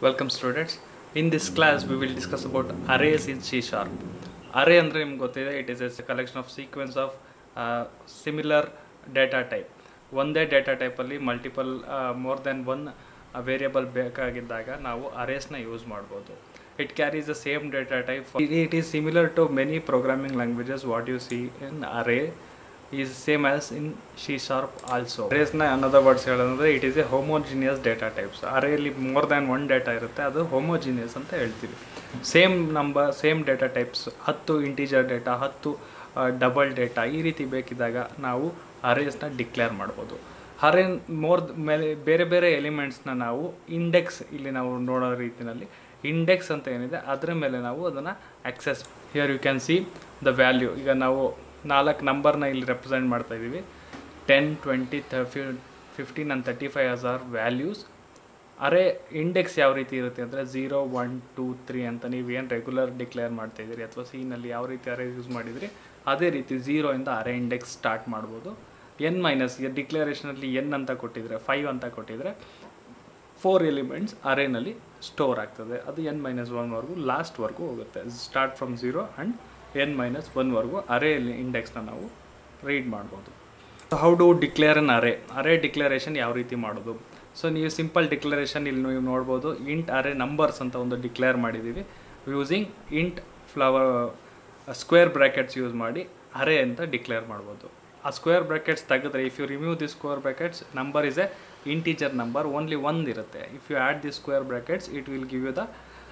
Welcome students. In this class we will discuss about arrays in C sharp. Array ಅಂದರೆ ನಿಮ್ಗೆ ಗೊತ್ತಿದೆ it is ಎಸ್ collection of sequence of similar data type ಒಂದೇ data ಟೈಪಲ್ಲಿ multiple more than one variable ಬೇಕಾಗಿದ್ದಾಗ ನಾವು ಅರೇಸ್ನ use ಮಾಡ್ಬೋದು it carries the same data type it is similar to many programming languages what you see in array is same as in C sharp also ಅರೇಸ್ನ another words ಹೇಳೋದಂದ್ರೆ it is a homogeneous data types ಅರೇಲಿ more than one data ಇರುತ್ತೆ ಅದು homogeneous ಅಂತ ಹೇಳ್ತೀವಿ same number same data types ಹತ್ತು integer data ಹತ್ತು double data ಈ ರೀತಿ ಬೇಕಿದ್ದಾಗ ನಾವು ಅರೇಸ್ನ ಡಿಕ್ಲೇರ್ ಮಾಡ್ಬೋದು ಅರೇ ಮೋರ್ ಮೇಲೆ ಬೇರೆ ಬೇರೆ ಎಲಿಮೆಂಟ್ಸ್ನ ನಾವು ಇಂಡೆಕ್ಸ್ ಇಲ್ಲಿ ನಾವು ನೋಡೋ ರೀತಿಯಲ್ಲಿ ಇಂಡೆಕ್ಸ್ ಅಂತ ಏನಿದೆ ಅದರ ಮೇಲೆ ನಾವು ಅದನ್ನು access here you can see the value ಈಗ ನಾವು ನಾಲ್ಕು ನಂಬರ್ನ ಇಲ್ಲಿ ರೆಪ್ರೆಸೆಂಟ್ ಮಾಡ್ತಾ ಇದ್ದೀವಿ ಟೆನ್ ಟ್ವೆಂಟಿ ಫಿ fifteen and thirty five as our values array index ಯಾವ ರೀತಿ ಇರುತ್ತೆ ಅಂದರೆ ಝೀರೋ ಒನ್ ಟೂ ತ್ರೀ ಅಂತ ನೀವು ಏನು ರೆಗ್ಯುಲರ್ ಡಿಕ್ಲೇರ್ ಮಾಡ್ತಾ ಇದ್ದೀರಿ ಅಥವಾ ಸೀನಲ್ಲಿ ಯಾವ ರೀತಿ ಅರೇ ಯೂಸ್ ಮಾಡಿದ್ರಿ ಅದೇ ರೀತಿ ಝೀರೋಯಿಂದ ಅರೇ ಇಂಡೆಕ್ಸ್ ಸ್ಟಾರ್ಟ್ ಮಾಡ್ಬೋದು ಎನ್ ಮೈನಸ್ ಡಿಕ್ಲರೇಷನಲ್ಲಿ ಎನ್ ಅಂತ ಕೊಟ್ಟಿದ್ರೆ ಫೈವ್ ಅಂತ ಕೊಟ್ಟಿದ್ರೆ ಫೋರ್ ಎಲಿಮೆಂಟ್ಸ್ ಅರೇನಲ್ಲಿ ಸ್ಟೋರ್ ಆಗ್ತದೆ ಅದು ಎನ್ ಮೈನಸ್ ಒನ್ವರೆಗೂ ಲಾಸ್ಟ್ವರೆಗೂ ಹೋಗುತ್ತೆ start from zero and N minus ಒನ್ವರೆಗೂ ಅರೇ ಇಂಡೆಕ್ಸ್ನ ನಾವು ರೀಡ್ ಮಾಡ್ಬೋದು how do declare an array array declaration ಯಾವ ರೀತಿ ಮಾಡೋದು ಸೊ ನೀವು ಸಿಂಪಲ್ ಡಿಕ್ಲರೇಷನ್ ಇಲ್ಲಿ ನೀವು ನೋಡ್ಬೋದು ಇಂಟ್ ಅರೇ ನಂಬರ್ಸ್ ಅಂತ ಒಂದು ಡಿಕ್ಲೇರ್ ಮಾಡಿದ್ದೀವಿ using int flower square brackets use ಮಾಡಿ ಅರೇ ಅಂತ ಡಿಕ್ಲೇರ್ ಮಾಡ್ಬೋದು ಆ ಸ್ಕ್ವೇರ್ ಬ್ರ್ಯಾಕೆಟ್ಸ್ ತೆಗೆದ್ರೆ if you remove the square brackets number is a integer number only ಒಂದು ಇರುತ್ತೆ if you add the square brackets it will give you the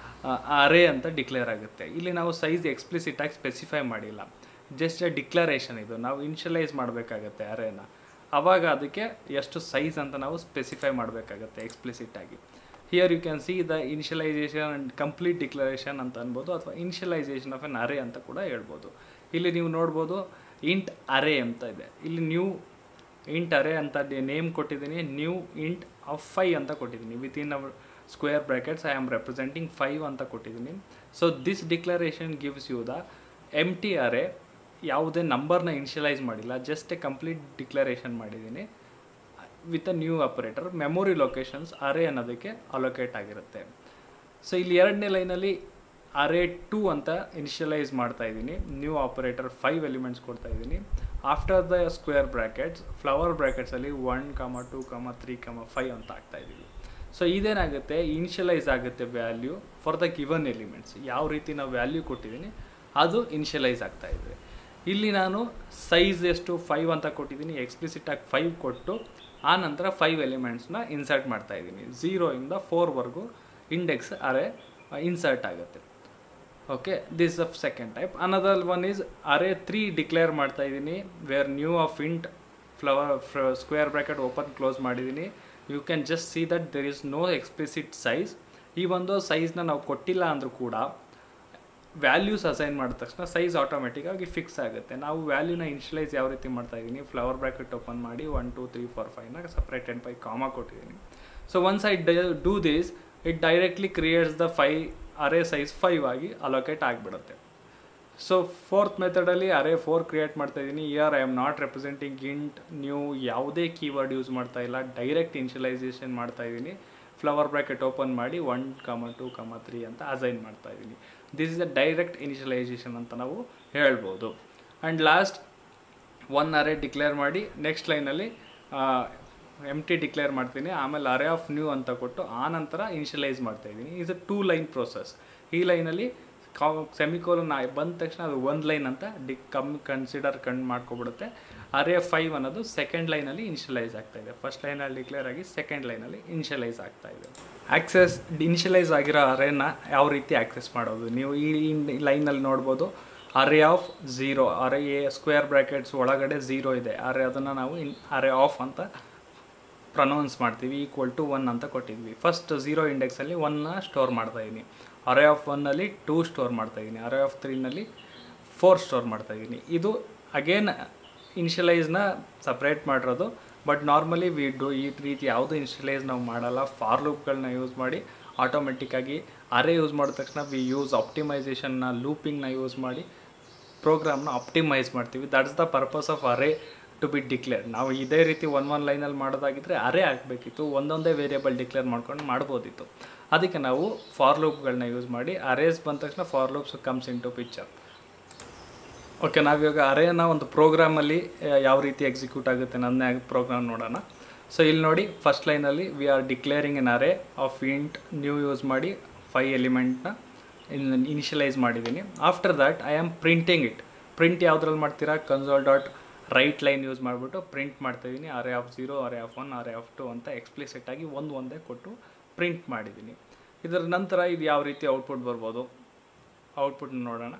array ಅಂತ declare ಆಗುತ್ತೆ ಇಲ್ಲಿ ನಾವು ಸೈಜ್ ಎಕ್ಸ್ಪ್ಲಿಸಿಟ್ ಆಗಿ ಸ್ಪೆಸಿಫೈ ಮಾಡಿಲ್ಲ ಜಸ್ಟ್ ಎ ಡಿಕ್ಲರೇಷನ್ ಇದು ನಾವು ಇನ್ಷಿಯಲೈಸ್ ಮಾಡಬೇಕಾಗತ್ತೆ ಅರೇನ ಆವಾಗ ಅದಕ್ಕೆ ಎಷ್ಟು ಸೈಜ್ ಅಂತ ನಾವು ಸ್ಪೆಸಿಫೈ ಮಾಡಬೇಕಾಗತ್ತೆ ಎಕ್ಸ್ಪ್ಲಿಸಿಟ್ ಆಗಿ here you can see the initialization and complete declaration ಅಂತ ಅನ್ಬೋದು ಅಥವಾ ಇನಿಷಿಯಲೈಸೇಷನ್ ಆಫ್ ಎನ್ ಅರೇ ಅಂತ ಕೂಡ ಹೇಳ್ಬೋದು ಇಲ್ಲಿ ನೀವು ನೋಡ್ಬೋದು ಇಂಟ್ ಅರೇ ಅಂತ ಇದೆ ಇಲ್ಲಿ ನ್ಯೂ ಇಂಟ್ ಅರೇ ಅಂತ ನೇಮ್ ಕೊಟ್ಟಿದ್ದೀನಿ ನ್ಯೂ ಇಂಟ್ ಆಫ್ ಫೈ ಅಂತ ಕೊಟ್ಟಿದ್ದೀನಿ with in our square brackets I am representing five ಅಂತ ಕೊಟ್ಟಿದ್ದೀನಿ so this declaration gives you the empty array ಯಾವುದೇ ನಂಬರ್ನ ಇನಿಷಿಯಲೈಸ್ ಮಾಡಿಲ್ಲ ಜಸ್ಟ್ ಎ ಕಂಪ್ಲೀಟ್ ಡಿಕ್ಲರೇಷನ್ ಮಾಡಿದ್ದೀನಿ with a new operator memory locations array ಅನ್ನೋದಕ್ಕೆ allocate ಆಗಿರುತ್ತೆ so ಇಲ್ಲಿ ಎರಡನೇ ಲೈನಲ್ಲಿ ಅರೇ ಟೂ ಅಂತ ಇನಿಷಿಯಲೈಸ್ ಮಾಡ್ತಾ ಇದ್ದೀನಿ ನ್ಯೂ ಆಪರೇಟರ್ ಫೈವ್ ಎಲಿಮೆಂಟ್ಸ್ ಕೊಡ್ತಾ ಇದ್ದೀನಿ after the square brackets flower ಬ್ರ್ಯಾಕೆಟ್ಸಲ್ಲಿ one comma two comma three comma five ಅಂತ ಆಗ್ತಾ ಇದ್ದೀವಿ ಸೊ ಇದೇನಾಗುತ್ತೆ ಇನಿಷಿಯಲೈಸ್ ಆಗುತ್ತೆ value for the given elements ಯಾವ ರೀತಿ ನಾವು ವ್ಯಾಲ್ಯೂ ಕೊಟ್ಟಿದ್ದೀನಿ ಅದು ಇನಿಷಿಯಲೈಸ್ ಆಗ್ತಾ ಇದೆ ಇಲ್ಲಿ ನಾನು ಸೈಜ್ ಎಷ್ಟು ಫೈವ್ ಅಂತ ಕೊಟ್ಟಿದ್ದೀನಿ ಎಕ್ಸ್ಪ್ಲಿಸಿಟಾಗಿ ಫೈವ್ ಕೊಟ್ಟು ಆ ನಂತರ ಫೈವ್ ಎಲಿಮೆಂಟ್ಸ್ನ ಇನ್ಸರ್ಟ್ ಮಾಡ್ತಾ ಇದ್ದೀನಿ ಝೀರೋಯಿಂದ ಫೋರ್ವರೆಗೂ ಇಂಡೆಕ್ಸ್ ಅರೆ ಇನ್ಸರ್ಟ್ ಆಗುತ್ತೆ okay this of second type another one is array three declare ಮಾಡ್ತಾ ಇದ್ದೀನಿ where new of int flower square bracket open close ಮಾಡಿದ್ದೀನಿ you can just see that there is no explicit size ಈ ಒಂದು ಸೈಜ್ನ ನಾವು ಕೊಟ್ಟಿಲ್ಲ ಅಂದರೂ ಕೂಡ ವ್ಯಾಲ್ಯೂಸ್ ಅಸೈನ್ ಮಾಡಿದ ತಕ್ಷಣ ಸೈಜ್ ಆಟೋಮೆಟಿಕ್ಕಾಗಿ ಫಿಕ್ಸ್ ಆಗುತ್ತೆ ನಾವು ವ್ಯಾಲ್ಯೂನ ಇನ್ಷಿಯಲೈಸ್ ಯಾವ ರೀತಿ ಮಾಡ್ತಾ ಇದ್ದೀನಿ ಫ್ಲವರ್ ಬ್ರ್ಯಾಕೆಟ್ ಓಪನ್ ಮಾಡಿ ಒನ್ ಟೂ ತ್ರೀ ಫೋರ್ ಫೈವ್ನ ಸಪ್ರೇಟ್ ಆ್ಯಂಡ್ ಫೈವ್ ಕಾಮ ಕೊಟ್ಟಿದ್ದೀನಿ so once I do this it directly creates the five array size five ಆಗಿ ಅಲೋಕೇಟ್ ಆಗಿಬಿಡುತ್ತೆ ಸೊ ಫೋರ್ತ್ ಮೆಥಡಲ್ಲಿ ಅರೇ ಫೋರ್ ಕ್ರಿಯೇಟ್ ಮಾಡ್ತಾ ಇದ್ದೀನಿ here I am not representing int new ಯಾವುದೇ keyword use ಮಾಡ್ತಾ ಇಲ್ಲ direct initialization ಮಾಡ್ತಾ ಇದ್ದೀನಿ ಫ್ಲವರ್ ಬ್ರ್ಯಾಕೆಟ್ ಓಪನ್ ಮಾಡಿ one comma two comma three ಅಂತ ಅಸೈನ್ ಮಾಡ್ತಾ ಇದ್ದೀನಿ this is a direct initialization ಅಂತ ನಾವು ಹೇಳ್ಬೋದು and last one array declare ಮಾಡಿ ನೆಕ್ಸ್ಟ್ ಲೈನಲ್ಲಿ ಎಮ್ ಟಿ ಡಿಕ್ಲೇರ್ ಮಾಡ್ತೀನಿ ಆಮೇಲೆ ಅರೇ ಆಫ್ ನ್ಯೂ ಅಂತ ಕೊಟ್ಟು ಆ ನಂತರ ಇನಿಷಿಯಲೈಸ್ ಮಾಡ್ತಾ ಇದ್ದೀನಿ is a two line process ಈ ಲೈನಲ್ಲಿ ಕಾ ಸೆಮಿಕೋಲನ್ ಬಂದ ತಕ್ಷಣ ಅದು ಒಂದು ಲೈನ್ ಅಂತ ಡಿ ಕಮ್ ಕನ್ಸಿಡರ್ ಕಂಡು ಮಾಡ್ಕೊಬಿಡುತ್ತೆ ಅರೇ ಫೈವ್ ಅನ್ನೋದು ಸೆಕೆಂಡ್ ಲೈನಲ್ಲಿ ಇನಿಷಿಯಲೈಸ್ ಆಗ್ತಾ ಇದೆ ಫಸ್ಟ್ ಲೈನಲ್ಲಿ ಡಿಕ್ಲೇರ್ ಆಗಿ ಸೆಕೆಂಡ್ ಲೈನಲ್ಲಿ ಇನಿಷಿಯಲೈಸ್ ಆಗ್ತಾ ಇದೆ ಆಕ್ಸೆಸ್ ಇನಿಷಿಯಲೈಸ್ ಆಗಿರೋ ಅರೇನ ಯಾವ ರೀತಿ ಆಕ್ಸೆಸ್ ಮಾಡೋದು ನೀವು ಈ ಲೈನಲ್ಲಿ ನೋಡ್ಬೋದು array of zero array a square brackets ಒಳಗಡೆ ಝೀರೋ ಇದೆ ಅರೆ ಅದನ್ನು ನಾವು ಇನ್ ಅರೇ ಆಫ್ ಅಂತ ಪ್ರೊನೌನ್ಸ್ ಮಾಡ್ತೀವಿ ಈಕ್ವಲ್ ಟು ಒನ್ ಅಂತ ಕೊಟ್ಟಿದ್ವಿ ಫಸ್ಟ್ ಝೀರೋ ಇಂಡೆಕ್ಸಲ್ಲಿ ಒನ್ನ ಸ್ಟೋರ್ ಮಾಡ್ತಾಯಿದ್ದೀನಿ ಅರೇ ಆಫ್ ಒನ್ನಲ್ಲಿ ಟೂ ಸ್ಟೋರ್ ಮಾಡ್ತಾಯಿದ್ದೀನಿ ಅರೇ ಆಫ್ ತ್ರೀನಲ್ಲಿ ಫೋರ್ ಸ್ಟೋರ್ ಮಾಡ್ತಾಯಿದ್ದೀನಿ ಇದು ಅಗೇನ್ ಇನ್ಷಿಯಲೈಸ್ನ ಸಪ್ರೇಟ್ ಮಾಡಿರೋದು ಬಟ್ ನಾರ್ಮಲಿ ವಿ ಡು ಈ ರೀತಿ ಯಾವುದು ಇನ್ಷಿಯಲೈಸ್ ನಾವು ಮಾಡಲ್ಲ ಫಾರ್ ಲೂಪ್ಗಳನ್ನ ಯೂಸ್ ಮಾಡಿ ಆಟೋಮೆಟಿಕ್ಕಾಗಿ ಅರೇ ಯೂಸ್ ಮಾಡಿದ ತಕ್ಷಣ ವಿ ಯೂಸ್ ಆಪ್ಟಿಮೈಸೇಷನ್ನ ಲೂಪಿಂಗ್ನ ಯೂಸ್ ಮಾಡಿ ಪ್ರೋಗ್ರಾಮ್ನ ಆಪ್ಟಿಮೈಸ್ ಮಾಡ್ತೀವಿ that's the purpose of array to be declare ನಾವು ಇದೇ ರೀತಿ ಒನ್ ಒನ್ ಲೈನಲ್ಲಿ ಮಾಡೋದಾಗಿದ್ದರೆ ಅರೇ ಆಗಬೇಕಿತ್ತು ಒಂದೊಂದೇ ವೇರಿಯಬಲ್ ಡಿಕ್ಲೇರ್ ಮಾಡ್ಕೊಂಡು ಮಾಡ್ಬೋದಿತ್ತು ಅದಕ್ಕೆ ನಾವು ಫಾರ್ ಲೂಪ್ಗಳನ್ನ ಯೂಸ್ ಮಾಡಿ ಅರೇಸ್ ಬಂದ ತಕ್ಷಣ for loops comes into picture okay ನಾವಿವಾಗ ಅರೇನ ಒಂದು ಪ್ರೋಗ್ರಾಮಲ್ಲಿ ಯಾವ ರೀತಿ ಎಕ್ಸಿಕ್ಯೂಟ್ ಆಗುತ್ತೆ ನನ್ನ ಪ್ರೋಗ್ರಾಮ್ ನೋಡೋಣ ಸೊ ಇಲ್ಲಿ ನೋಡಿ ಫಸ್ಟ್ ಲೈನಲ್ಲಿ we are declaring an array of int new use ಮಾಡಿ ಫೈ ಎಲಿಮೆಂಟ್ನ ಇನಿಷಿಯಲೈಸ್ ಮಾಡಿದ್ದೀನಿ after that I am printing it print ಯಾವುದ್ರಲ್ಲಿ ಮಾಡ್ತೀರಾ console dot write line use ಮಾಡಿಬಿಟ್ಟು ಪ್ರಿಂಟ್ ಮಾಡ್ತಾಯಿದ್ದೀನಿ array of zero array of one array of two ಅಂತ explicit ಆಗಿ ಒಂದು ಒಂದೇ ಕೊಟ್ಟು ಪ್ರಿಂಟ್ ಮಾಡಿದ್ದೀನಿ ಇದರ ನಂತರ ಇದು ಯಾವ ರೀತಿ ಔಟ್ಪುಟ್ ಬರ್ಬೋದು ಔಟ್ಪುಟ್ ನೋಡೋಣ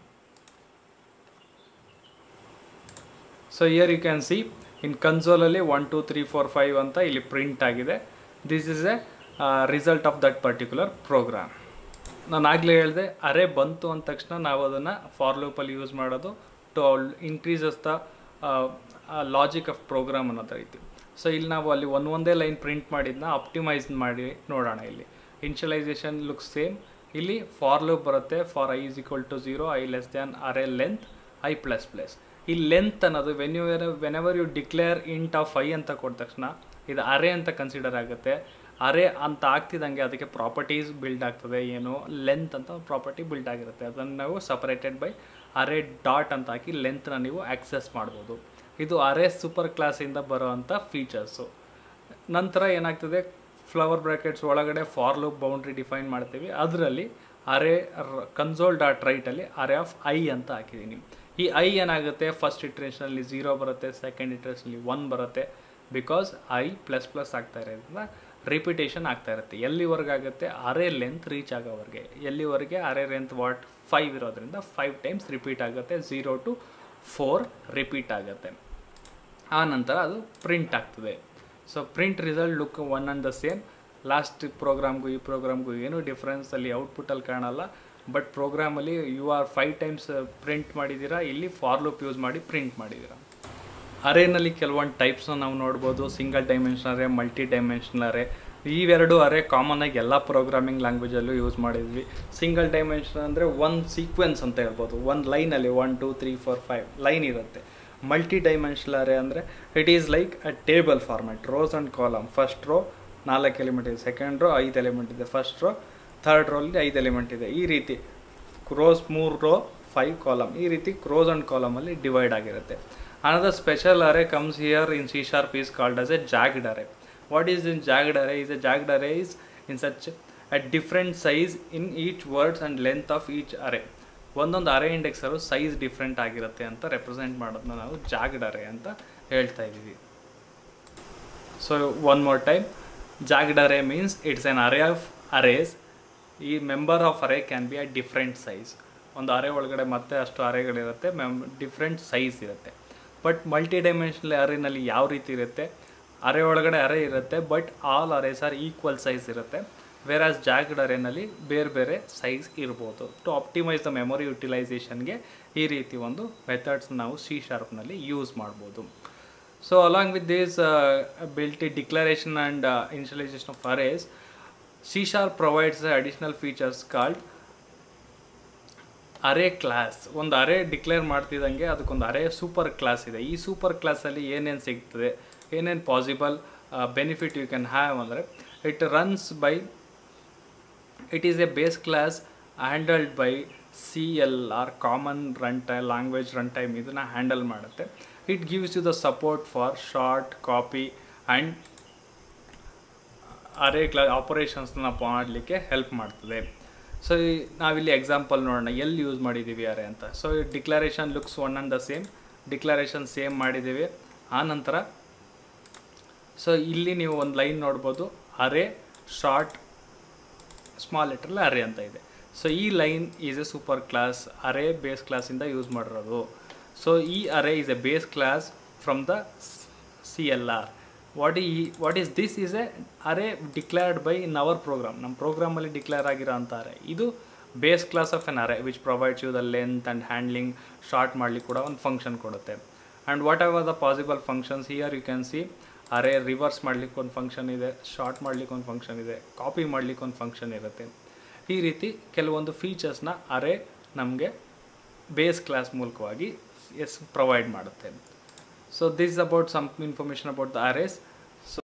so here you can see in ಕನ್ಸೋಲಲ್ಲಿ one two three four five ಅಂತ ಇಲ್ಲಿ ಪ್ರಿಂಟ್ ಆಗಿದೆ this is a result of that particular program ನಾನು ಆಗಲೇ ಹೇಳಿದೆ ಅರೆ ಬಂತು ಅಂದ ತಕ್ಷಣ ನಾವು ಅದನ್ನು ಫಾರ್ ಲೂಪಲ್ಲಿ ಯೂಸ್ ಮಾಡೋದು to increases the logic of program ಅನ್ನೋದು ರೀತಿ ಸೊ ಇಲ್ಲಿ ನಾವು ಅಲ್ಲಿ ಒಂದು ಒಂದೇ ಲೈನ್ ಪ್ರಿಂಟ್ ಮಾಡಿದ್ನ ಆಪ್ಟಿಮೈಸ್ ಮಾಡಿ ನೋಡೋಣ ಇಲ್ಲಿ ಇನ್ಷಿಯಲೈಸೇಷನ್ ಲುಕ್ ಸೇಮ್ ಇಲ್ಲಿ ಫಾರ್ ಲೂಪ್ ಬರುತ್ತೆ for I is equal to zero I less than array length I plus plus ಈ ಲೆಂತ್ ಅನ್ನೋದು when you whenever you declare int of I ಅಂತ ಕೊಟ್ಟ ತಕ್ಷಣ ಇದು ಅರೆ ಅಂತ ಕನ್ಸಿಡರ್ ಆಗುತ್ತೆ ಅರೆ ಅಂತ ಆಗ್ತಿದ್ದಂಗೆ ಅದಕ್ಕೆ ಪ್ರಾಪರ್ಟೀಸ್ ಬಿಲ್ಡ್ ಆಗ್ತದೆ ಏನು ಲೆಂತ್ ಅಂತ ಪ್ರಾಪರ್ಟಿ ಬಿಲ್ಡ್ ಆಗಿರುತ್ತೆ ಅದನ್ನು ನಾವು ಸಪರೇಟೆಡ್ ಬೈ ಅರೆ ಡಾಟ್ ಅಂತ ಹಾಕಿ ಲೆಂತ್ನ ನೀವು ಆಕ್ಸೆಸ್ ಮಾಡ್ಬೋದು ಇದು ಅರೆ ಸೂಪರ್ ಕ್ಲಾಸಿಂದ ಬರೋವಂಥ ಫೀಚರ್ಸು ನಂತರ ಏನಾಗ್ತದೆ ಫ್ಲವರ್ ಬ್ರ್ಯಾಕೆಟ್ಸ್ ಒಳಗಡೆ ಫಾರ್ ಲೂಪ್ ಬೌಂಡ್ರಿ ಡಿಫೈನ್ ಮಾಡ್ತೀವಿ ಅದರಲ್ಲಿ ಅರೆ ಕನ್ಸೋಲ್ ಡಾಟ್ ರೈಟಲ್ಲಿ ಅರೆ ಆಫ್ ಐ ಅಂತ ಹಾಕಿದ್ದೀನಿ ಈ ಐ ಏನಾಗುತ್ತೆ ಫಸ್ಟ್ ಇಟ್ರೇಷನಲ್ಲಿ ಝೀರೋ ಬರುತ್ತೆ ಸೆಕೆಂಡ್ ಇಟ್ರೇಷನಲ್ಲಿ ಒನ್ ಬರುತ್ತೆ ಬಿಕಾಸ್ ಐ ಪ್ಲಸ್ ಪ್ಲಸ್ ಆಗ್ತಾ ಇರೋದ್ರಿಂದ ರಿಪಿಟೇಷನ್ ಆಗ್ತಾ ಇರುತ್ತೆ ಎಲ್ಲಿವರೆಗೆ ಆಗುತ್ತೆ ಅರೆ ಲೆಂತ್ ರೀಚ್ ಆಗೋವರೆಗೆ ಎಲ್ಲಿವರೆಗೆ ಅರೆ ಲೆಂತ್ ವಾಟ್ ಫೈವ್ ಇರೋದ್ರಿಂದ ಫೈವ್ ಟೈಮ್ಸ್ ರಿಪೀಟ್ ಆಗುತ್ತೆ ಝೀರೋ ಟು ಫೋರ್ ರಿಪೀಟ್ ಆಗುತ್ತೆ ಆ ನಂತರ ಅದು ಪ್ರಿಂಟ್ ಆಗ್ತದೆ so print result look one and the same last ಪ್ರೋಗ್ರಾಮ್ಗೂ ಈ ಪ್ರೋಗ್ರಾಮ್ಗೂ ಏನೂ ಡಿಫ್ರೆನ್ಸಲ್ಲಿ ಔಟ್ಪುಟ್ಟಲ್ಲಿ ಕಾಣಲ್ಲ ಬಟ್ ಪ್ರೋಗ್ರಾಮಲ್ಲಿ you are five times print ಮಾಡಿದ್ದೀರಾ ಇಲ್ಲಿ ಫಾರ್ ಲೂಪ್ ಯೂಸ್ ಮಾಡಿ ಪ್ರಿಂಟ್ ಮಾಡಿದ್ದೀರಾ ಅರೇನಲ್ಲಿ ಕೆಲವೊಂದು ಟೈಪ್ಸ್ನ ನಾವು ನೋಡ್ಬೋದು single dimension array multi dimensional array ಇವೆರಡು ಅರೆ ಕಾಮನ್ ಆಗಿ ಎಲ್ಲ ಪ್ರೋಗ್ರಾಮಿಂಗ್ ಲ್ಯಾಂಗ್ವೇಜಲ್ಲೂ ಯೂಸ್ ಮಾಡಿದ್ವಿ ಸಿಂಗಲ್ ಡೈಮೆನ್ಷನ್ ಅಂದರೆ ಒನ್ ಸೀಕ್ವೆನ್ಸ್ ಅಂತ ಹೇಳ್ಬೋದು ಒಂದು ಲೈನಲ್ಲಿ one two three four five line ಇರುತ್ತೆ ಮಲ್ಟಿ ಡೈಮೆನ್ಷನಲ್ ಅರೆ ಅಂದರೆ it is like a table format rows and column first row ನಾಲ್ಕು ಎಲಿಮೆಂಟ್ ಇದೆ ಸೆಕೆಂಡ್ ರೋ ಐದು ಎಲಿಮೆಂಟ್ ಇದೆ ಫಸ್ಟ್ ರೋ ಥರ್ಡ್ ರೋಲ್ಲಿ ಐದು ಎಲಿಮೆಂಟ್ ಇದೆ ಈ ರೀತಿ ರೋಸ್ ಮೂರು ರೋ ಫೈವ್ ಕಾಲಮ್ ಈ ರೀತಿ ರೋಸ್ ಆ್ಯಂಡ್ ಕಾಲಮಲ್ಲಿ ಡಿವೈಡ್ ಆಗಿರುತ್ತೆ Another special array comes here in C sharp is called as a jagged array. What is in jagged array? Is a jagged array is in such a different size in each words and length of each array. ಒಂದೊಂದು ಅರೆ ಇಂಡೆಕ್ಸರು size different ಆಗಿರುತ್ತೆ ಅಂತ represent ಮಾಡೋದನ್ನ ನಾವು ಜಾಗ್ಡ್ ಅರೆ ಅಂತ ಹೇಳ್ತಾ ಇದ್ದೀವಿ so one more time jagged array means it's an array of arrays ಈ member of array can be a different size ಒಂದು ಅರೆ ಒಳಗಡೆ ಮತ್ತೆ ಅಷ್ಟು ಅರೆಗಳಿರುತ್ತೆ ಮೆಮ್ ಡಿಫ್ರೆಂಟ್ ಸೈಜ್ ಇರುತ್ತೆ ಬಟ್ ಮಲ್ಟಿ ಡೈಮೆನ್ಷನಲ್ ಅರೇನಲ್ಲಿ ಯಾವ ರೀತಿ ಇರುತ್ತೆ ಅರೆ ಒಳಗಡೆ ಅರೆ ಇರುತ್ತೆ but all arrays are equal size ಇರುತ್ತೆ ವೇರ್ ಆಸ್ ಜಾಗ್ಡ್ ಅರೇನಲ್ಲಿ ಬೇರೆ ಬೇರೆ ಸೈಜ್ ಇರ್ಬೋದು ಟು ಆಪ್ಟಿಮೈಸ್ ದ ಮೆಮೊರಿ ಯುಟಿಲೈಸೇಷನ್ಗೆ ಈ ರೀತಿ ಒಂದು ಮೆಥಡ್ಸ್ ನಾವು ಸಿ ಶಾರ್ಪ್ನಲ್ಲಿ ಯೂಸ್ ಮಾಡ್ಬೋದು so along with this built in declaration and initialization of arrays C sharp provides additional features called array class ಒಂದು ಅರೆ ಡಿಕ್ಲೇರ್ ಮಾಡ್ತಿದ್ದಂಗೆ ಅದಕ್ಕೊಂದು ಅರೆ ಸೂಪರ್ ಕ್ಲಾಸ್ ಇದೆ ಈ ಸೂಪರ್ ಕ್ಲಾಸಲ್ಲಿ ಏನೇನು ಸಿಗ್ತದೆ ಏನೇನು possible benefit you can have ಅಂದರೆ it runs by it is a base class handled by C L R common runtime language run time ಇದನ್ನು ಹ್ಯಾಂಡಲ್ ಮಾಡುತ್ತೆ it gives you the support for sort copy and array ಕ್ಲಾ ಆಪರೇಷನ್ಸ್ನ ಮಾಡಲಿಕ್ಕೆ help ಮಾಡ್ತದೆ so ನಾವಿಲ್ಲಿ example ನೋಡೋಣ ಎಲ್ಲಿ use ಮಾಡಿದ್ದೀವಿ array ಅಂತ so declaration looks one and the same declaration same ಮಾಡಿದ್ದೀವಿ ಆ ನಂತರ ಸೊ ಇಲ್ಲಿ ನೀವು ಒಂದು ಲೈನ್ ನೋಡ್ಬೋದು ಅರೆ ಶಾರ್ಟ್ ಸ್ಮಾಲ್ ಲೆಟ್ರಲ್ಲಿ ಅರೆ ಅಂತ ಇದೆ ಸೊ ಈ line is a super class array base ಕ್ಲಾಸಿಂದ ಯೂಸ್ ಮಾಡಿರೋದು ಸೊ ಈ array is a base class from the C L R what ಈ what is this is a array declared by in our program ನಮ್ಮ ಪ್ರೋಗ್ರಾಮಲ್ಲಿ declare ಆಗಿರೋ ಅಂತ array ಇದು base class of an array which provides you the length and handling sort ಮಾಡಲಿಕ್ಕೆ ಕೂಡ ಒಂದು function ಕೊಡುತ್ತೆ and whatever the possible functions here you can see array reverse ಮಾಡ್ಲಿಕ್ಕೆ ಒಂದು ಫಂಕ್ಷನ್ ಇದೆ ಶಾರ್ಟ್ ಮಾಡ್ಲಿಕ್ಕೆ ಒಂದು ಫಂಕ್ಷನ್ ಇದೆ ಕಾಪಿ ಮಾಡ್ಲಿಕ್ಕೆ ಒಂದು ಫಂಕ್ಷನ್ ಇರುತ್ತೆ ಈ ರೀತಿ ಕೆಲವೊಂದು ಫೀಚರ್ಸ್ನ ಅರೆ ನಮಗೆ ಬೇಸ್ ಕ್ಲಾಸ್ ಮೂಲಕವಾಗಿ ಎಸ್ ಪ್ರೊವೈಡ್ ಮಾಡುತ್ತೆ so this about some information about the arrays